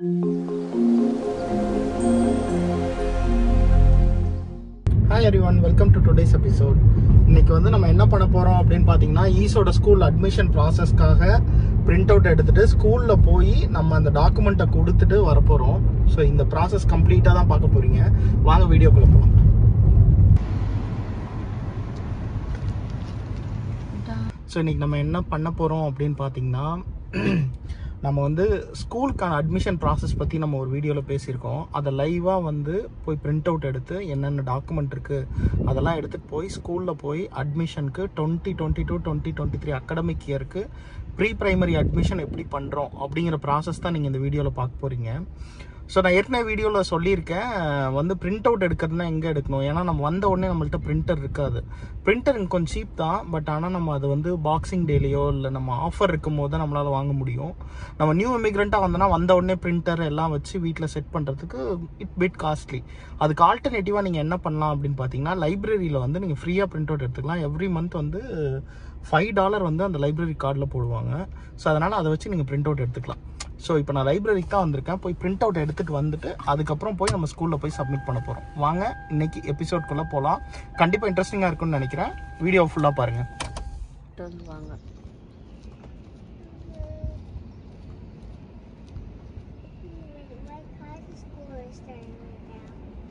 Hi everyone welcome to today's episode இன்னைக்கு வந்து நம்ம என்ன பண்ண போறோம் அப்படின்னு பார்த்தீங்கன்னா ஈஸோட ஸ்கூல் அட்மிஷன் ப்ராசஸ்க்காக பிரிண்ட் அவுட் எடுத்துட்டு ஸ்கூலில் போய் நம்ம அந்த டாக்குமெண்ட்டை கொடுத்துட்டு வரப்போகிறோம் ஸோ இந்த ப்ராசஸ் கம்ப்ளீட்டாக தான் பார்க்க போறீங்க வாங்க வீடியோக்குள்ள போகலாம் ஸோ இன்னைக்கு நம்ம என்ன பண்ண போகிறோம் அப்படின்னு பார்த்தீங்கன்னா நம்ம வந்து ஸ்கூலுக்கான அட்மிஷன் ப்ராசஸ் பற்றி நம்ம ஒரு வீடியோவில் பேசியிருக்கோம் அதை லைவாக வந்து போய் பிரிண்ட் அவுட் எடுத்து என்னென்ன டாக்குமெண்ட் இருக்குது அதெல்லாம் எடுத்துகிட்டு போய் ஸ்கூலில் போய் அட்மிஷனுக்கு twenty twenty two twenty twenty three academic இயருக்கு ப்ரீ ப்ரைமரி அட்மிஷன் எப்படி பண்ணுறோம் அப்படிங்கிற ப்ராசஸ் தான் நீங்கள் இந்த வீடியோவில் பார்க்க போகிறீங்க ஸோ நான் ஏற்கனவே வீடியோவில் சொல்லியிருக்கேன் வந்து பிரிண்ட் அவுட் எடுக்கிறதுனா எங்கே எடுக்கணும் ஏன்னா நம்ம வந்த உடனே நம்மள்ட்ட பிரிண்டர் இருக்காது பிரிண்டர் கொஞ்சம் சீப் தான் பட் ஆனால் நம்ம அது வந்து பாக்ஸிங் டேலையோ இல்லை நம்ம ஆஃபர் இருக்கும் போது தான் நம்மளால் வாங்க முடியும் நம்ம நியூ இமிக்ரெண்ட்டாக வந்தோன்னா வந்த உடனே பிரிண்டர் எல்லாம் வச்சு வீட்டில் செட் பண்ணுறதுக்கு இட் பிட் காஸ்ட்லி அதுக்கு ஆல்டர்னேட்டிவாக நீங்கள் என்ன பண்ணலாம் அப்படின்னு பார்த்தீங்கன்னா லைப்ரரியில் வந்து நீங்கள் ஃப்ரீயாக பிரிண்ட் அவுட் எடுத்துக்கலாம் எவ்ரி மந்த் வந்து ஃபைவ் டாலர் வந்து அந்த லைப்ரரி கார்டில் போடுவாங்க ஸோ அதனால் அதை வச்சு நீங்கள் பிரிண்ட் அவுட் எடுத்துக்கலாம் ஸோ இப்போ நான் லைப்ரரிக்கு தான் வந்திருக்கேன் போய் பிரிண்ட் அவுட் எடுத்துகிட்டு வந்துட்டு அதுக்கப்புறம் போய் நம்ம ஸ்கூலில் போய் சப்மிட் பண்ண போகிறோம் வாங்க இன்னைக்கு எபிசோட்குள்ளே போகலாம் கண்டிப்பாக இன்ட்ரெஸ்டிங்காக இருக்கும்னு நினைக்கிறேன் வீடியோ ஃபுல்லாக பாருங்கள் வந்து வாங்க My class school is starting right now.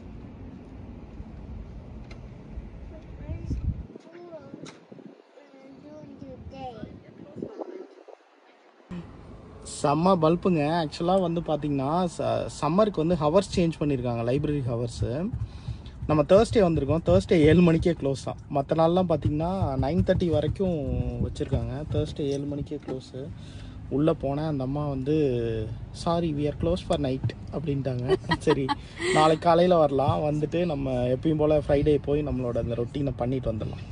What is school uh, doing today? செம்ம பல்புங்க ஆக்சுவலாக வந்து பார்த்தீங்கன்னா சம்மருக்கு வந்து ஹவர்ஸ் சேஞ்ச் பண்ணியிருக்காங்க லைப்ரரி ஹவர்ஸு நம்ம தேர்ஸ்டே வந்திருக்கோம் தேர்ஸ்டே ஏழு மணிக்கே க்ளோஸ் தான் மற்ற நாள்லாம் பார்த்தீங்கன்னா நைன் தேர்ட்டி வரைக்கும் வச்சுருக்காங்க தேர்ஸ்டே ஏழு மணிக்கே க்ளோஸு உள்ளே போனேன் அந்த அம்மா வந்து sorry we are close for night அப்படின்ட்டாங்க சரி நாளைக்கு காலையில் வரலாம் வந்துட்டு நம்ம எப்பயும் போல் ஃப்ரைடே போய் நம்மளோட அந்த ரொட்டீனை பண்ணிட்டு வந்துடலாம்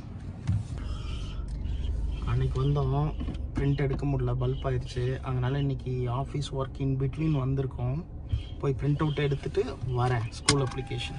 அன்னைக்கு வந்தோம் பிரிண்ட் எடுக்க முடியல பல்ப் ஆயிடுச்சு அதனால இன்னைக்கு ஆஃபீஸ் ஒர்க் இன் பிட்வீன் வந்திருக்கோம் போய் பிரிண்ட் அவுட் எடுத்துட்டு வரேன் school application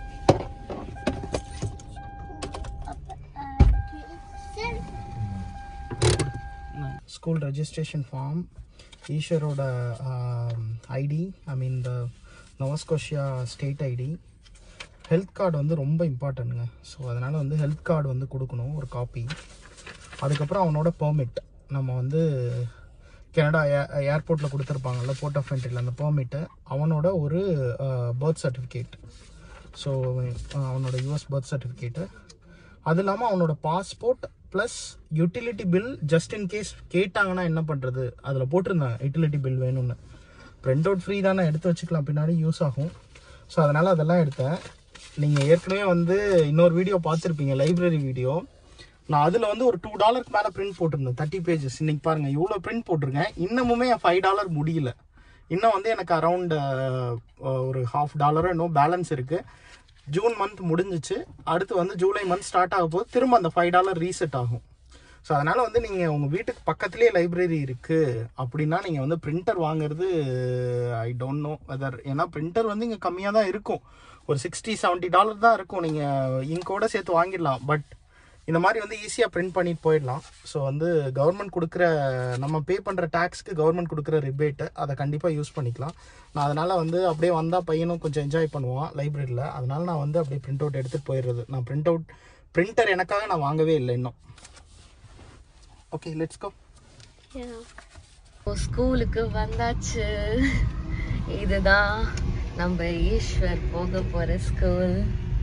school registration form ஈஸ்வரோட ID I mean the Nova Scotia state ID health card வந்து ரொம்ப இம்பார்ட்டன்ட்டுங்க ஸோ அதனால் வந்து ஹெல்த் கார்டு வந்து கொடுக்கணும் ஒரு காப்பி அதுக்கப்புறம் அவனோட பெர்மிட் நம்ம வந்து கனடா ஏர்போர்ட்டில் கொடுத்துருப்பாங்கல்ல போர்ட் ஆஃப் என்ட்ரியில் அந்த பெர்மிட்டு அவனோட ஒரு பர்த் சர்டிஃபிகேட் ஸோ அவனோட யூஎஸ் பர்த் சர்டிஃபிகேட்டு அது இல்லாமல் அவனோட passport plus utility bill just in case கேட்டாங்கன்னா என்ன பண்ணுறது அதில் போட்டிருந்தாங்க யூட்டிலிட்டி பில் வேணும்னு பிரிண்ட் அவுட் ஃப்ரீ தானே எடுத்து வச்சுக்கலாம் பின்னாடி யூஸ் ஆகும் ஸோ அதனால் அதெல்லாம் எடுத்தேன் நீங்கள் ஏற்கனவே வந்து இன்னொரு வீடியோ பார்த்துருப்பீங்க லைப்ரரி வீடியோ நான் அதில் வந்து ஒரு டூ டாலருக்கு மேலே பிரிண்ட் போட்டிருந்தேன் தேர்ட்டி பேஜஸ் இன்னைக்கு பாருங்கள் இவ்வளோ பிரிண்ட் போட்டிருக்கேன் இன்னமுமே என் ஃபைவ் டாலர் முடியல இன்னும் வந்து எனக்கு அரவுண்ட் ஒரு ஹாஃப் டாலரோ இன்னும் பேலன்ஸ் இருக்குது ஜூன் மந்த் முடிஞ்சிச்சு அடுத்து வந்து ஜூலை மந்த் ஸ்டார்ட் ஆக போது திரும்ப அந்த ஃபைவ் டாலர் ரீசெட் ஆகும் ஸோ அதனால் வந்து நீங்கள் உங்கள் வீட்டுக்கு பக்கத்துலேயே லைப்ரரி இருக்குது அப்படின்னா நீங்கள் வந்து பிரிண்டர் வாங்குறது ஐ டோன்ட் நோ வெதர் ஏன்னா பிரிண்டர் வந்து இங்கே கம்மியாக தான் இருக்கும் ஒரு சிக்ஸ்டி செவன்ட்டி டாலர் தான் இருக்கும் நீங்கள் இங்கோட சேர்த்து வாங்கிடலாம் பட் இந்த மாதிரி வந்து ஈஸியாக பிரிண்ட் பண்ணிட்டு போயிடலாம் ஸோ வந்து கவர்மெண்ட் கொடுக்குற நம்ம பே பண்ணுற டேக்ஸ்க்கு கவர்மெண்ட் கொடுக்குற ரிபேட்டு அதை கண்டிப்பாக யூஸ் பண்ணிக்கலாம் நான் அதனால் வந்து அப்படியே வந்தால் பையனும் கொஞ்சம் என்ஜாய் பண்ணுவான் லைப்ரரியில் அதனால நான் வந்து அப்படியே பிரிண்ட் அவுட் எடுத்துகிட்டு போயிடுறது நான் பிரிண்ட் அவுட் பிரிண்டர் எனக்காக நான் வாங்கவே இல்லை இன்னும் ஓகே லெட்ஸ் கோ ஸ்கூலுக்கு வந்தாச்சு இதுதான் நம்ம ஈஸ்வர் போக போற ஸ்கூல்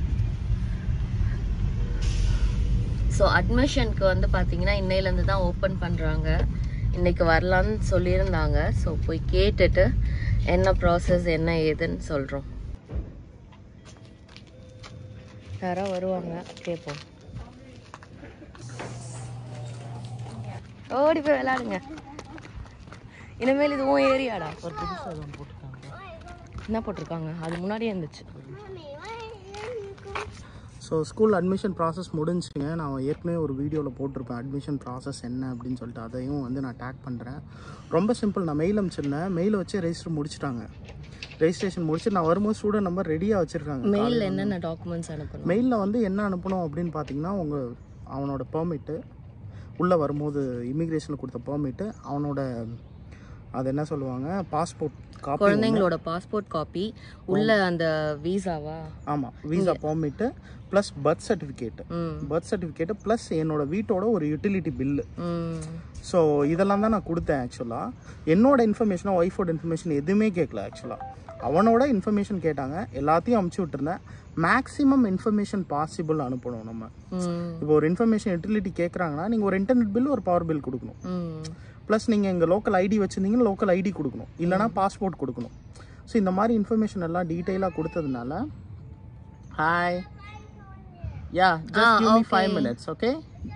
ஸோ அட்மிஷனுக்கு வந்து பார்த்தீங்கன்னா இன்னையிலேருந்து தான் ஓப்பன் பண்ணுறாங்க இன்னைக்கு வரலான்னு சொல்லியிருந்தாங்க ஸோ போய் கேட்டுட்டு என்ன ப்ராசஸ் என்ன ஏதுன்னு சொல்கிறோம் யாரோ வருவாங்க கேட்போம் ஓடி போய் விளையாடுங்க இனிமேல் இது உன் ஏரியாடா ஒரு புதுசாக ஒன்று போட்டுருக்காங்க என்ன போட்டிருக்காங்க அது முன்னாடியே இருந்துச்சு ஸோ ஸ்கூல் அட்மிஷன் ப்ராசஸ் முடிஞ்சுங்க நான் ஏற்கனவே ஒரு வீடியோவில் போட்டிருப்பேன் அட்மிஷன் ப்ராசஸ் என்ன அப்படின்னு சொல்லிட்டு அதையும் வந்து நான் டேக் பண்ணுறேன் ரொம்ப சிம்பிள் நான் மெயில் அனுப்பிச்சிருந்தேன் மெயில் வச்சு ரெஜிஸ்டர் முடிச்சிட்டாங்க ரெஜிஸ்ட்ரேஷன் முடிச்சு நான் வரும்போது ஸ்டூடெண்ட் நம்பர் ரெடியாக வச்சுருக்காங்க மெயிலில் என்னென்ன டாக்குமெண்ட்ஸ் அனுப்பணும் மெயிலில் வந்து என்ன அனுப்பணும் அப்படின்னு பார்த்தீங்கன்னா உங்கள் அவனோட பெர்மிட்டு உள்ளே வரும்போது இமிக்ரேஷனில் கொடுத்த பெர்மிட்டு அவனோட அது என்ன சொல்லுவாங்க பாஸ்போர்ட் காப்பி குழந்தைங்களோட பாஸ்போர்ட் காப்பி உள்ள அந்த வீசாவா ஆமாம் visa permit plus birth certificate ம் பர்த் சர்டிஃபிகேட்டு ப்ளஸ் என்னோட வீட்டோட ஒரு யூட்டிலிட்டி பில்லு ம் ஸோ இதெல்லாம் தான் நான் கொடுத்தேன் ஆக்சுவலாக என்னோட இன்ஃபர்மேஷனோ ஒய்ஃபோட இன்ஃபர்மேஷன் எதுவுமே கேட்கல ஆக்சுவலாக அவனோட இன்ஃபர்மேஷன் கேட்டாங்க எல்லாத்தையும் அமுச்சு விட்டுருந்தேன் மேக்ஸிமம் இன்ஃபர்மேஷன் பாசிபிள் அனுப்பணும் நம்ம ம் இப்போ ஒரு இன்ஃபர்மேஷன் யூட்டிலிட்டி கேட்குறாங்கன்னா நீங்கள் ஒரு இன்டர்நெட் பில் ஒரு பவர் பில் கொடுக்கணும் ம் ப்ளஸ் நீங்கள் எங்கள் லோக்கல் ஐடி வச்சுருந்தீங்கன்னா லோக்கல் ஐடி கொடுக்கணும் இல்லைனா பாஸ்போர்ட் கொடுக்கணும் ஸோ இந்த மாதிரி இன்ஃபர்மேஷன் எல்லாம் டீட்டெயிலாக கொடுத்ததுனால hi ya just give me five minutes okay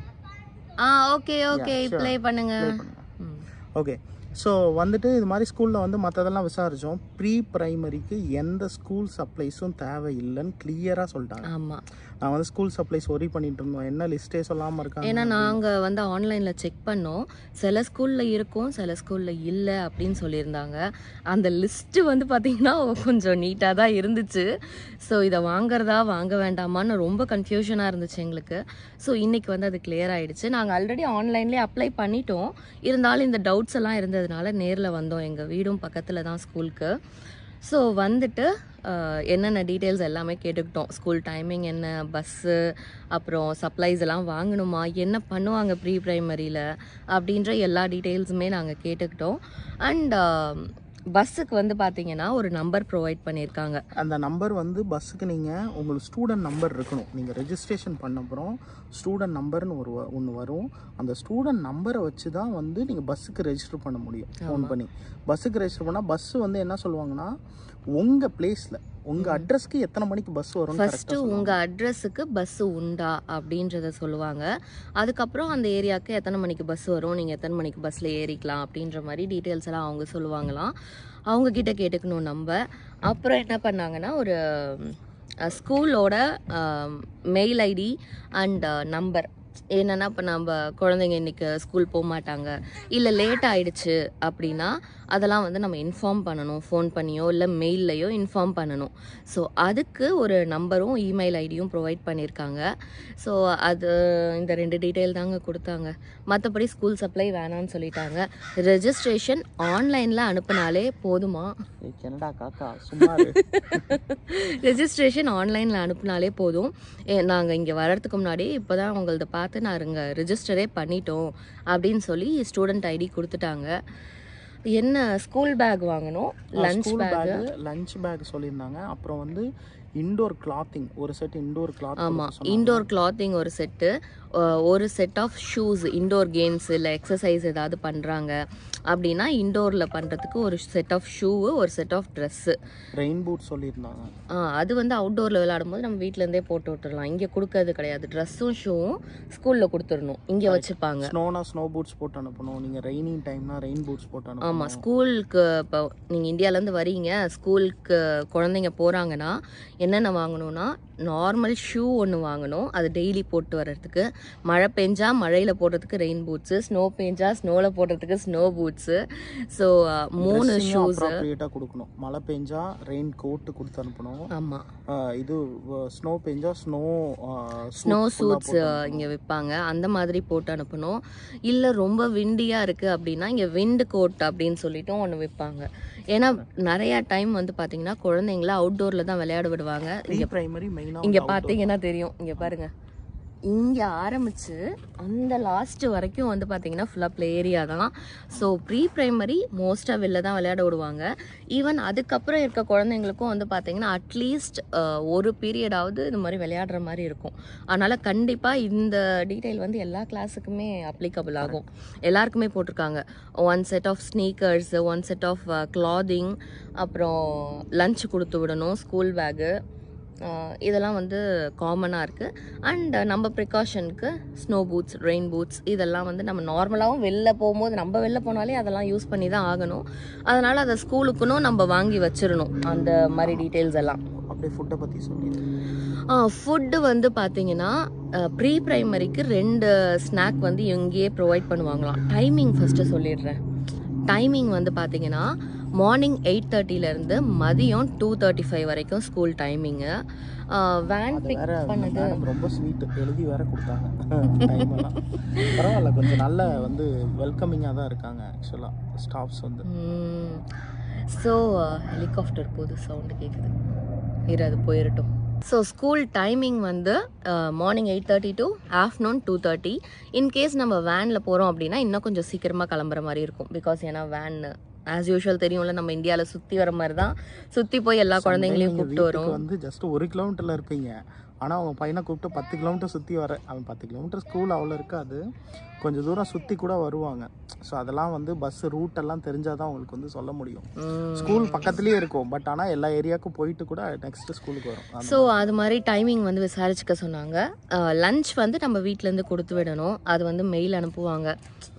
ஆ ஓகே ஓகே ப்ளே பண்ணுங்க ம் ஓகே ஸோ வந்துட்டு இது மாதிரி ஸ்கூலில் வந்து மற்றதெல்லாம் விசாரித்தோம் ப்ரீ ப்ரைமரிக்கு எந்த ஸ்கூல் சப்ளைஸும் தேவையில்லைன்னு கிளியராக சொல்லிட்டாங்க ஆமா நான் வந்து ஸ்கூல் சப்ளைஸ் ஒரி பண்ணிட்டு இருந்தோம் என்ன லிஸ்ட்டே சொல்லாமல் இருக்காங்க ஏன்னா நாங்க வந்து ஆன்லைன்ல செக் பண்ணோம் சில ஸ்கூல்ல இருக்கும் சில ஸ்கூல்ல இல்ல அப்படின்னு சொல்லியிருந்தாங்க அந்த லிஸ்ட் வந்து பாத்தீங்கன்னா கொஞ்சம் நீட்டா தான் இருந்துச்சு ஸோ இதை வாங்குறதா வாங்க வேண்டாமான்னு ரொம்ப கன்ஃபியூஷனா இருந்துச்சு எங்களுக்கு ஸோ இன்னைக்கு வந்து அது கிளியர் ஆயிடுச்சு நாங்க ஆல்ரெடி ஆன்லைன்லேயே அப்ளை பண்ணிட்டோம் இருந்தாலும் இந்த டவுட்ஸ் எல்லாம் இருந்ததுனால நேர்ல வந்தோம் எங்க வீடும் பக்கத்துல தான் ஸ்கூலுக்கு ஸோ வந்துட்டு அஹ், என்னென்ன டீட்டெயில்ஸ் எல்லாமே கேட்டுக்கிட்டோம் ஸ்கூல் டைமிங் என்ன பஸ்ஸு அப்புறம் சப்ளைஸ் எல்லாம் வாங்கணுமா என்ன பண்ணுவாங்க ப்ரீ ப்ரைமரியில் அப்படின்ற எல்லா டீட்டெயில்ஸுமே நாங்கள் கேட்டுக்கிட்டோம் அண்ட் பஸ்ஸுக்கு வந்து பார்த்தீங்கன்னா ஒரு நம்பர் ப்ரொவைட் பண்ணியிருக்காங்க அந்த நம்பர் வந்து பஸ்ஸுக்கு நீங்கள் உங்களுக்கு ஸ்டூடெண்ட் நம்பர் இருக்கணும் நீங்கள் ரெஜிஸ்ட்ரேஷன் பண்ண அப்புறம் ஸ்டூடெண்ட் நம்பர்னு ஒரு ஒன்று வரும் அந்த ஸ்டூடெண்ட் நம்பரை வச்சு தான் வந்து நீங்கள் பஸ்ஸுக்கு ரெஜிஸ்டர் பண்ண முடியும் ஃபோன் பண்ணி பஸ்ஸுக்கு ரெஜிஸ்டர் பண்ணால் பஸ்ஸு வந்து என்ன சொல்லுவாங்கன்னா உங்கள் பிளேஸில் உங்கள் அட்ரஸ்க்கு எத்தனை மணிக்கு பஸ் வரும் ஃபர்ஸ்ட் உங்க அட்ரஸுக்கு பஸ் உண்டா அப்படின்றத சொல்லுவாங்க அதுக்கப்புறம் அந்த ஏரியாவுக்கு எத்தனை மணிக்கு பஸ் வரும் நீங்க எத்தனை மணிக்கு பஸ்ல ஏறிக்கலாம் அப்படின்ற மாதிரி டீட்டெயில்ஸ் எல்லாம் அவங்க சொல்லுவாங்களாம் அவங்க கிட்ட கேட்டுக்கணும் நம்ம அப்புறம் என்ன பண்ணாங்கன்னா ஒரு ஸ்கூலோட மெயில் ஐடி அண்ட் நம்பர் என்னன்னா இப்போ நம்ம குழந்தைங்க இன்னைக்கு ஸ்கூல் போக மாட்டாங்க இல்லை லேட் ஆயிடுச்சு அப்படின்னா அதெல்லாம் வந்து நம்ம இன்ஃபார்ம் பண்ணணும் ஃபோன் பண்ணியோ இல்லை மெயில்லையோ இன்ஃபார்ம் பண்ணணும் ஸோ அதுக்கு ஒரு நம்பரும் இமெயில் ஐடியும் ப்ரொவைட் பண்ணியிருக்காங்க ஸோ அது இந்த ரெண்டு டீட்டெயில் தாங்க கொடுத்தாங்க மற்றபடி ஸ்கூல் சப்ளை வேணான்னு சொல்லிட்டாங்க ரெஜிஸ்ட்ரேஷன் ஆன்லைனில் அனுப்புனாலே போதுமா கனடா காக்கா சும்மா ரெஜிஸ்ட்ரேஷன் ஆன்லைனில் அனுப்புனாலே போதும் நாங்கள் இங்கே வர்றதுக்கு முன்னாடி இப்போ தான் உங்களது பார்த்து நான் இங்கே ரிஜிஸ்டரே பண்ணிட்டோம் அப்படின்னு சொல்லி ஸ்டூடெண்ட் ஐடி கொடுத்துட்டாங்க என்ன ஸ்கூல் பேக் வாங்கணும் lunch school bag bag lunch bag சொல்லியிருந்தாங்க அப்புறம் வந்து இண்டோர் கிளாத்திங் ஒரு செட் இண்டோர் கிளாத் ஆமாம் இண்டோர் கிளாத்திங் ஒரு செட்டு ஒரு set of shoes indoor games இல்லை எக்ஸசைஸ் ஏதாவது பண்ணுறாங்க அப்படின்னா இண்டோரில் பண்ணுறதுக்கு ஒரு செட் ஆஃப் ஷூவு ஒரு set of dress rain boot சொல்லியிருந்தாங்க அது வந்து அவுட்டோரில் விளையாடும் போது நம்ம வீட்டிலேருந்தே போட்டு விட்டுறலாம் இங்கே கொடுக்கறது கிடையாது ட்ரெஸ்ஸும் ஷூவும் ஸ்கூலில் கொடுத்துடணும் இங்கே வச்சுப்பாங்க ஸ்னோனா ஸ்னோ பூட்ஸ் போட்டு அனுப்பணும் நீங்கள் ரெய்னிங் டைம்னா ரெயின் பூட்ஸ் போட்டு அனுப்பணும் ஆமாம் ஸ்கூலுக்கு இப்போ நீங்கள் இந்தியாவிலேருந்து வரீங்க ஸ்கூலுக்கு குழந்தைங்க போகிறாங்கன்னா என்னென்ன வாங்கணும்னா நார்மல் ஷூ ஒன்று வாங்கணும் அது டெய்லி போட்டு வர்றதுக்கு மழை பெஞ்சா மழையில் போடுறதுக்கு ரெயின் பூட்ஸு ஸ்னோ பெஞ்சா ஸ்னோவில் போடுறதுக்கு ஸ்னோ பூட்ஸு ஸோ மூணு ஷூஸ் அப்ராப்ரியேட்டாக கொடுக்கணும் மழை பெஞ்சா ரெயின் கோட்டு கொடுத்து அனுப்பணும் ஆமாம் ஆஹ் இது ஸ்னோ பெஞ்சா ஸ்னோ ஸ்னோ சூட்ஸ் இங்கே விற்பாங்க அந்த மாதிரி போட்டு அனுப்பணும் இல்லை ரொம்ப விண்டியாக இருக்குது அப்படின்னா இங்கே விண்டு கோட் அப்படின்னு சொல்லிட்டும் ஒன்று விற்பாங்க ஏன்னா நிறையா டைம் வந்து பார்த்தீங்கன்னா குழந்தைங்கள அவுட்டோரில் தான் விளையாட விடுவாங்க ப்ரீ பிரைமரி மெயினாக இங்கே பார்த்தீங்கன்னா தெரியும் இங்கே பாருங்க இங்கே ஆரம்பிச்சு அந்த லாஸ்ட் வரைக்கும் வந்து பார்த்தீங்கன்னா ஃபுல்லாக ப்ளே ஏரியா தான் ஸோ ப்ரீ ப்ரைமரி மோஸ்ட்டாக வெளில தான் விளையாட விடுவாங்க ஈவன் அதுக்கப்புறம் இருக்க குழந்தைங்களுக்கும் வந்து பார்த்தீங்கன்னா அட்லீஸ்ட் ஒரு பீரியடாவது இது மாதிரி விளையாடுற மாதிரி இருக்கும் அதனால் கண்டிப்பாக இந்த டீட்டெயில் வந்து எல்லா கிளாஸுக்குமே அப்ளிகபிள் ஆகும் எல்லாருக்குமே போட்டிருக்காங்க one set of sneakers one set of clothing அப்புறம் லஞ்ச் கொடுத்து விடணும் ஸ்கூல் பேக்கு ஆஹ் இதெல்லாம் வந்து காமனாக இருக்குது அண்ட் நம்ம ப்ரிகாஷனுக்கு ஸ்னோ பூட்ஸ் ரெயின் பூட்ஸ் இதெல்லாம் வந்து நம்ம நார்மலாகவும் வெளில போகும்போது நம்ம வெளில போனாலே அதெல்லாம் யூஸ் பண்ணி தான் ஆகணும் அதனால் அதை ஸ்கூலுக்குன்னும் நம்ம வாங்கி வச்சிடணும் அந்த மாதிரி டீட்டெயில்ஸ் எல்லாம் அப்படியே ஃபுட்டை பற்றி சொல்லி ஃபுட்டு வந்து பார்த்தீங்கன்னா ப்ரீ ப்ரைமரிக்கு ரெண்டு ஸ்நாக் வந்து இங்கேயே ப்ரொவைட் பண்ணுவாங்களாம் டைமிங் ஃபஸ்ட்டு சொல்லிடுறேன் டைமிங் வந்து பார்த்தீங்கன்னா மார்னிங் எயிட் தேர்ட்டிலேருந்து மதியம் டூ தேர்ட்டி ஃபைவ் வரைக்கும் ஸ்கூல் டைமிங்கு வேன் பிக் வேற பண்ணது மேடம் ரொம்ப ஸ்வீட் எழுதி வேற கொடுத்தாங்க time எல்லாம். பரவாயில்ல கொஞ்சம் நல்ல வந்து வெல்கமிங்காக தான் இருக்காங்க ஆக்சுவலாக ஸ்டாஃப்ஸ் வந்து ஸோ ஹெலிகாப்டர் போது சவுண்டு கேட்குது இரு அது போயிடட்டும் ஸோ ஸ்கூல் டைமிங் வந்து morning eight thirty to afternoon two thirty in case நம்ம வேனில் போகிறோம் அப்படின்னா இன்னும் கொஞ்சம் சீக்கிரமாக கிளம்புற மாதிரி இருக்கும் பிகாஸ் ஏன்னா வேன் ஆஸ் யூஷுவல் தெரியும்ல நம்ம இந்தியாவில் சுற்றி வர மாதிரி தான் சுற்றி போய் எல்லா குழந்தைங்களையும் நீங்க கூப்பிட்டு வீட்டுக்கு வரும் வந்து ஜஸ்ட் ஒரு கிலோமீட்டர்ல இருப்பீங்க ஆனா அவங்க பையனை கூப்பிட்டு பத்து கிலோமீட்டர் சுத்தி வர அவன் பத்து கிலோமீட்டர் ஸ்கூல் அவ்வளோ இருக்காது கொஞ்சம் தூரம் சுத்தி கூட வருவாங்க ஸோ அதெல்லாம் வந்து பஸ் ரூட் எல்லாம் தெரிஞ்சாதான் அவங்களுக்கு வந்து சொல்ல முடியும் ம். ஸ்கூல் பக்கத்துலயே இருக்கும் பட் ஆனா எல்லா ஏரியாவுக்கும் போயிட்டு கூட நெக்ஸ்ட் ஸ்கூலுக்கு வரும் அந்த ஸோ அது மாதிரி டைமிங் வந்து விசாரிச்சுக்க சொன்னாங்க லஞ்ச் வந்து நம்ம வீட்டிலேருந்து கொடுத்து விடணும் அது வந்து மெயில் அனுப்புவாங்க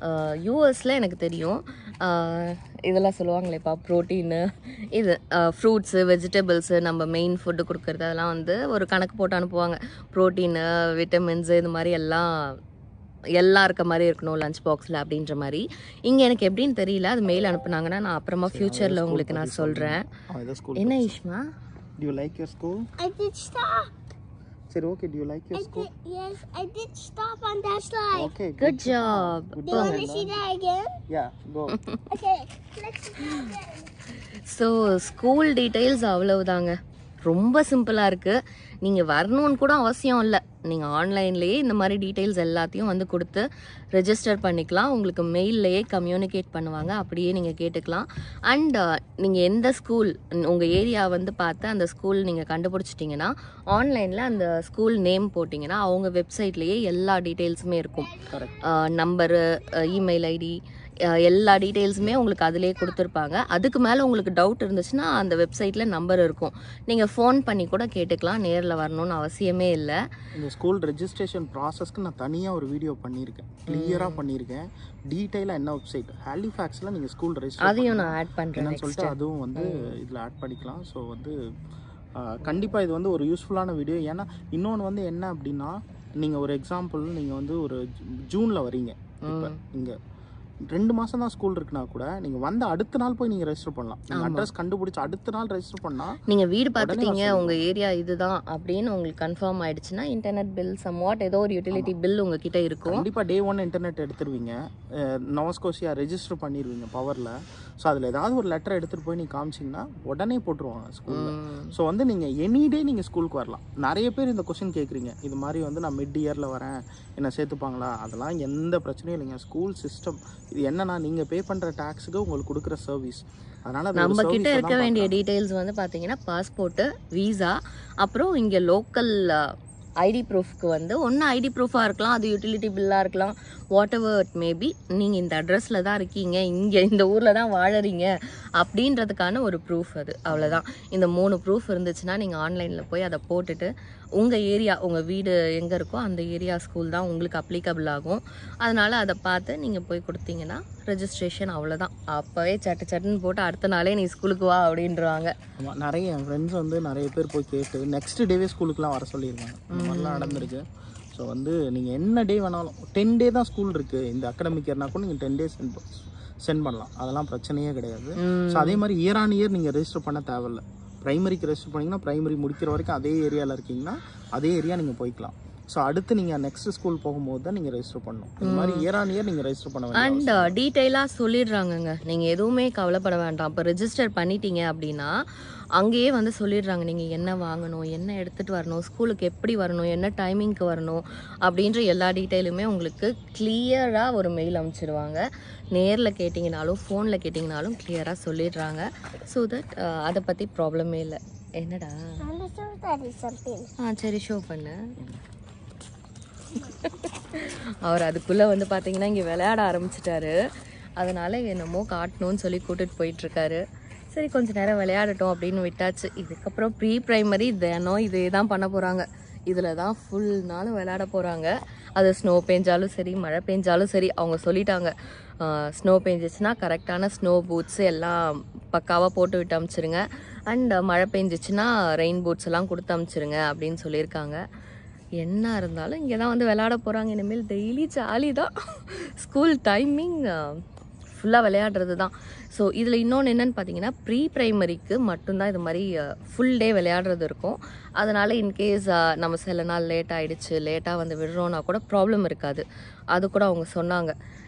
யூஎஸில் எனக்கு தெரியும் அஹ், இதெல்லாம் சொல்லுவாங்களேப்பா ப்ரோட்டீனு இது ஃப்ரூட்ஸு வெஜிடபிள்ஸு நம்ம மெயின் ஃபுட்டு கொடுக்குறது அதெல்லாம் வந்து ஒரு கணக்கு போட்டு அனுப்புவாங்க ப்ரோட்டீனு விட்டமின்ஸு இது மாதிரி எல்லாம் எல்லாம் இருக்க மாதிரி இருக்கணும் லஞ்ச் பாக்ஸில் அப்படின்ற மாதிரி இங்கே எனக்கு எப்படின்னு தெரியல அது மெயில் அனுப்புனாங்கன்னா நான் அப்புறமா ஃப்யூச்சரில் உங்களுக்கு நான் சொல்கிறேன் அவன் ஏதோ ஸ்கூல் என்ன ஈஷ்மா do you like your school I did stop. சரி okay do you like I your school did, yes, I did stop on that slide. Okay good job Do you want to see that again? Ya go Okay, let's see that again. So school details அவ்வளவுதாங்க ரொம்ப சிம்பிளாக இருக்குது நீங்கள் வரணும்னு கூட அவசியம் இல்லை நீங்கள் ஆன்லைன்லேயே இந்த மாதிரி டீட்டெயில்ஸ் எல்லாத்தையும் வந்து கொடுத்து ரெஜிஸ்டர் பண்ணிக்கலாம் உங்களுக்கு மெயில்லையே கம்யூனிகேட் பண்ணுவாங்க அப்படியே நீங்கள் கேட்டுக்கலாம் அண்ட் நீங்கள் எந்த ஸ்கூல் உங்கள் ஏரியா வந்து பார்த்து அந்த ஸ்கூல் நீங்கள் கண்டுபிடிச்சிட்டிங்கன்னா ஆன்லைனில் அந்த ஸ்கூல் நேம் போட்டிங்கன்னா அவங்க வெப்சைட்லேயே எல்லா டீட்டெயில்ஸுமே இருக்கும் கரெக்ட் நம்பரு இமெயில் ஐடி எல்லா டீட்டெயில்ஸுமே உங்களுக்கு அதிலே கொடுத்துருப்பாங்க அதுக்கு மேலே உங்களுக்கு டவுட் இருந்துச்சுன்னா அந்த வெப்சைட்டில் நம்பர் இருக்கும் நீங்கள் ஃபோன் பண்ணி கூட கேட்டுக்கலாம் நேரில் வரணும்னு அவசியமே இல்லை இந்த ஸ்கூல் ரெஜிஸ்ட்ரேஷன் ப்ராசஸ்க்கு நான் தனியாக ஒரு வீடியோ பண்ணியிருக்கேன் கிளியராக பண்ணியிருக்கேன் டீட்டெயிலாக என்ன வெப்சைட் ஹாலிஃபேக்ஸில் நீங்கள் ஸ்கூல் ரெஜிஸ்டர் அதையும் நான் ஆட் பண்ணுறேன் என்னன்னு சொல்லிட்டு அதுவும் வந்து இதில் ஆட் பண்ணிக்கலாம் ஸோ வந்து கண்டிப்பாக இது வந்து ஒரு யூஸ்ஃபுல்லான வீடியோ ஏன்னா இன்னொன்று வந்து என்ன அப்படின்னா நீங்கள் ஒரு எக்ஸாம்பிள் நீங்கள் வந்து ஒரு ஜூனில் வரீங்க இப்போ இங்கே ரெண்டு மாதம் தான் ஸ்கூல் இருக்குன்னா கூட நீங்கள் வந்த அடுத்த நாள் போய் நீங்கள் ரெஜிஸ்டர் பண்ணலாம் நீங்கள் அட்ரஸ் கண்டுபிடிச்சி அடுத்த நாள் ரெஜிஸ்டர் பண்ணால் நீங்கள் வீடு பார்த்துட்டீங்க உங்கள் ஏரியா இதுதான் அப்படின்னு உங்களுக்கு கன்ஃபார்ம் ஆயிடுச்சுன்னா இன்டர்நெட் பில் சம்வாட் ஏதோ ஒரு யூட்டிலிட்டி பில் உங்ககிட்ட இருக்கும் கண்டிப்பாக டே ஒன் இன்டர்நெட் எடுத்துருவீங்க நோஸ்கோசியா ரெஜிஸ்டர் பண்ணிடுவீங்க பவரில் ஸோ அதில் ஏதாவது ஒரு லெட்டர் எடுத்துகிட்டு போய் நீங்கள் காமிச்சிங்கன்னா உடனே போட்டுருவாங்க ஸ்கூலில் ம். ஸோ வந்து நீங்கள் எனி டே நீங்கள் ஸ்கூலுக்கு வரலாம் நிறைய பேர் இந்த கொஸ்டின் கேட்குறீங்க இது மாதிரி வந்து நான் மிட் இயரில் வரேன் என்ன சேர்த்துப்பாங்களா அதெல்லாம் எந்த பிரச்சனையும் இல்லைங்க ஸ்கூல் சிஸ்டம் இது என்னன்னா நீங்கள் பே பண்ணுற டேக்ஸுக்கு உங்களுக்கு கொடுக்குற சர்வீஸ் அதனால் அது ஒரு நம்ம கிட்ட service-ஆ இருக்க தான் வேண்டிய பார்க்கறாங்க. டீடைல்ஸ் வந்து பாத்தீங்கன்னா பாஸ்போர்ட்டு வீசா அப்புறம் இங்க லோக்கல் ஐடி ப்ரூஃப்க்கு வந்து ஒன்று ஐடி ப்ரூஃபாக இருக்கலாம் அது யூட்டிலிட்டி பில்லாக இருக்கலாம் வாட் எவர் இட் மேபி நீங்கள் இந்த அட்ரஸில் தான் இருக்கீங்க இங்கே இந்த ஊரில் தான் வாழறீங்க அப்படின்றதுக்கான ஒரு ப்ரூஃப் அது அவ்வளோதான் இந்த மூணு ப்ரூஃப் இருந்துச்சுன்னா நீங்கள் ஆன்லைனில் போய் அதை போட்டுட்டு உங்கள் ஏரியா உங்கள் வீடு எங்கே இருக்கோ அந்த ஏரியா ஸ்கூல் தான் உங்களுக்கு அப்ளிகபிள் ஆகும் அதனால் அதை பார்த்து நீங்கள் போய் கொடுத்தீங்கன்னா ரெஜிஸ்ட்ரேஷன் அவ்வளோதான் அப்போவே சட்டு சட்டுன்னு போட்டு அடுத்த நாளே நீ ஸ்கூலுக்கு வா அப்படின்றவாங்க ஆமா, நிறைய என் ஃப்ரெண்ட்ஸ் வந்து நிறைய பேர் போய் கேட்டு நெக்ஸ்ட் டேவே ஸ்கூலுக்குலாம் வர சொல்லியிருக்காங்க இந்த மாதிரிலாம் நடந்திருக்கு ஸோ வந்து நீங்கள் என்ன டே வேணாலும் டென் டே தான் ஸ்கூல் இருக்குது இந்த அகடமிக் இயர்னா கூட நீங்கள் டென் டேஸ் சென்ட் சென்ட் பண்ணலாம் அதெல்லாம் பிரச்சனையே கிடையாது ஸோ அதே மாதிரி இயர் ஆன் இயர் நீங்கள் ரெஜிஸ்டர் பண்ண தேவையில்ல ப்ரைமரிக்கு ரெஜிஸ்டர் பண்ணிங்கன்னா ப்ரைமரி முடிக்கிற வரைக்கும் அதே ஏரியாவில் இருக்கீங்கன்னா அதே ஏரியா நீங்கள் போய்க்கலாம் ஸோ அடுத்து நீங்கள் நெக்ஸ்ட் ஸ்கூல் போகும்போது தான் நீங்கள் ரெஜிஸ்டர் பண்ணணும் இந்த மாதிரி இயர் ஆன் இயர் நீங்கள் ரெஜிஸ்டர் பண்ண வேண்டிய அண்ட் டீட்டெயிலாக சொல்லிடுறாங்கங்க நீங்கள் எதுவுமே கவலைப்பட வேண்டாம் இப்போ ரெஜிஸ்டர் பண்ணிட்டீங்க அப்படின்னா அங்கேயே வந்து சொல்லிடுறாங்க நீங்கள் என்ன வாங்கணும் என்ன எடுத்துகிட்டு வரணும் ஸ்கூலுக்கு எப்படி வரணும் என்ன டைமிங்க்கு வரணும் அப்படின்ற எல்லா டீட்டெயிலுமே உங்களுக்கு கிளியராக ஒரு மெயில் அனுப்பிச்சிடுவாங்க நேரில் கேட்டிங்கனாலும் ஃபோனில் கேட்டிங்கனாலும் கிளியராக சொல்லிடுறாங்க ஸோ தட் அதை பற்றி ப்ராப்ளமே இல்லை என்னடா I want to show Daddy something. ஆ சரி ஷோ பண்ணு அவர் அதுக்குள்ளே வந்து பார்த்தீங்கன்னா இங்கே விளையாட ஆரம்பிச்சிட்டாரு அதனால என்னமோ காட்டணும்னு சொல்லி கூட்டிட்டு போயிட்டு இருக்காரு சரி கொஞ்ச நேரம் விளையாடட்டும் அப்படின்னு விட்டாச்சு இதுக்கப்புறம் ப்ரீ ப்ரைமரி தினம் இதே தான் பண்ண போகிறாங்க இதில் தான் ஃபுல் நாளும் விளையாட போகிறாங்க அது ஸ்னோ பெஞ்சாலும் சரி மழை பெஞ்சாலும் சரி அவங்க சொல்லிட்டாங்க ஸ்னோ பெஞ்சிச்சுன்னா கரெக்டான ஸ்னோ பூட்ஸ் எல்லாம் பக்காவாக போட்டு விட்டு அமுச்சிருங்க அண்ட் மழை பெஞ்சிச்சுன்னா ரெயின் பூட்ஸ் எல்லாம் கொடுத்து அமுச்சிருங்க அப்படின்னு சொல்லியிருக்காங்க என்ன இருந்தாலும் இங்கே தான் வந்து விளையாட போகிறாங்க இனிமேல் டெய்லி ஜாலி தான் ஸ்கூல் டைமிங் ஃபுல்லாக விளையாடுறது தான் ஸோ இதில் இன்னொன்று என்னென்னு பார்த்தீங்கன்னா ப்ரீ ப்ரைமரிக்கு மட்டும்தான் இது மாதிரி ஃபுல் டே விளையாடுறது இருக்கும் அதனால் இன்கேஸ் நம்ம சில நாள் லேட் ஆயிடுச்சு லேட்டாக வந்து விடுறோன்னா கூட ப்ராப்ளம் இருக்காது அது கூட அவங்க சொன்னாங்க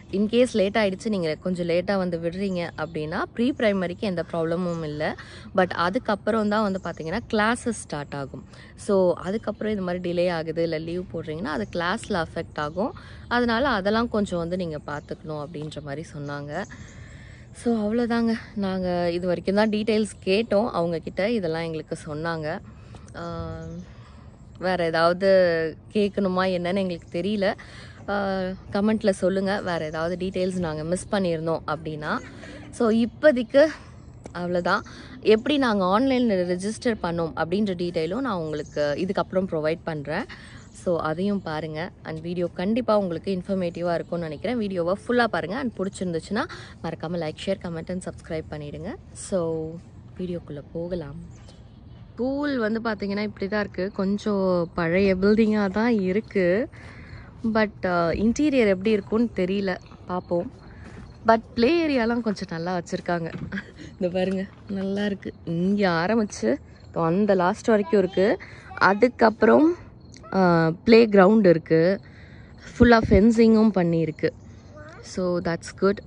இன்கேஸ் லேட் ஆகிடுச்சு நீங்கள் கொஞ்சம் லேட்டாக வந்து விடுறீங்க அப்படின்னா ப்ரீ ப்ரைமரிக்கு எந்த ப்ராப்ளமும் இல்லை பட் அதுக்கப்புறம் தான் வந்து பார்த்தீங்கன்னா கிளாஸஸ் ஸ்டார்ட் ஆகும் ஸோ அதுக்கப்புறம் இது மாதிரி டிலே ஆகுது இல்லை லீவ் போடுறீங்கன்னா அது கிளாஸில் அஃபெக்ட் ஆகும் அதனால் அதெல்லாம் கொஞ்சம் வந்து நீங்கள் பார்த்துக்கணும் அப்படின்ற மாதிரி சொன்னாங்க ஸோ அவ்வளோதாங்க நாங்கள் இது வரைக்கும் தான் டீட்டெயில்ஸ் கேட்டோம் அவங்கக்கிட்ட இதெல்லாம் எங்களுக்கு சொன்னாங்க ஆம், வேறு ஏதாவது கேட்கணுமா என்னன்னு எங்களுக்கு தெரியல கமெண்ட்டில் சொல்லுங்கள் வேறு ஏதாவது டீட்டெயில்ஸ் நாங்கள் மிஸ் பண்ணியிருந்தோம் அப்படின்னா ஸோ இப்போதைக்கு அவ்வளோதான் எப்படி நாங்கள் ஆன்லைனில் ரெஜிஸ்டர் பண்ணோம் அப்படின்ற டீட்டெயிலும் நான் உங்களுக்கு இதுக்கப்புறம் ப்ரொவைட் பண்ணுறேன் ஸோ அதையும் பாருங்கள் அண்ட் வீடியோ கண்டிப்பாக உங்களுக்கு இன்ஃபர்மேட்டிவாக இருக்கும்னு நினைக்கிறேன் வீடியோவை ஃபுல்லாக பாருங்கள் அண்ட் பிடிச்சிருந்துச்சுன்னா மறக்காமல் like share comment and subscribe பண்ணிவிடுங்க ஸோ வீடியோக்குள்ளே போகலாம் ஸ்கூல் வந்து பார்த்தீங்கன்னா இப்படி தான் இருக்குது கொஞ்சம் பழைய பில்டிங்காக தான் இருக்குது பட் இன்டீரியர் எப்படி இருக்கும்னு தெரியல பார்ப்போம் பட் ப்ளே ஏரியாலாம் கொஞ்சம் நல்லா வச்சுருக்காங்க இந்த பாருங்க நல்லா இருக்குது இங்கே ஆரம்பித்து அந்த லாஸ்ட் வரைக்கும் இருக்குது அதுக்கப்புறம் ப்ளே கிரவுண்ட் இருக்குது ஃபுல்லாக ஃபென்சிங்கும் பண்ணியிருக்கு ஸோ தட்ஸ் குட்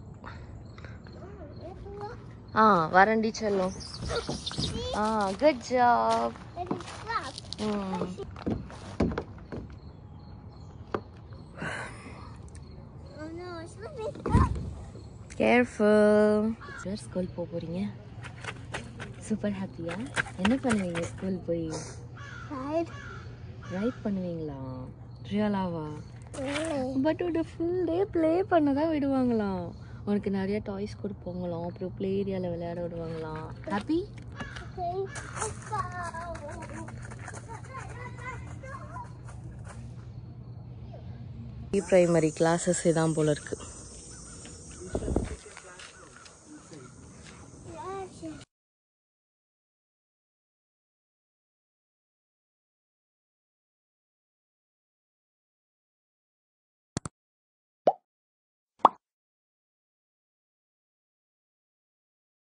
ஆ வரண்டி செல்லும் ஆ good job Let it stop. ம் Oh no, it's slipping. Careful sir school போக போகிறீங்க சூப்பர் ஹாப்பியா என்ன பண்ணுவீங்க ஸ்கூல் போய் Hide. ரைட் பண்ணுவீங்களா ரியலாவா Really? பட் ஒரு ஃபுல் டே ப்ளே பண்ண தான் விடுவாங்களாம் உனக்கு நிறைய டாய்ஸ் கொடுப்பாங்களாம் அப்புறம் ப்ளே ஏரியாவில் விளையாட விடுவாங்களாம் happy Okay, let's go. Pre primary classes இதான் போல இருக்குது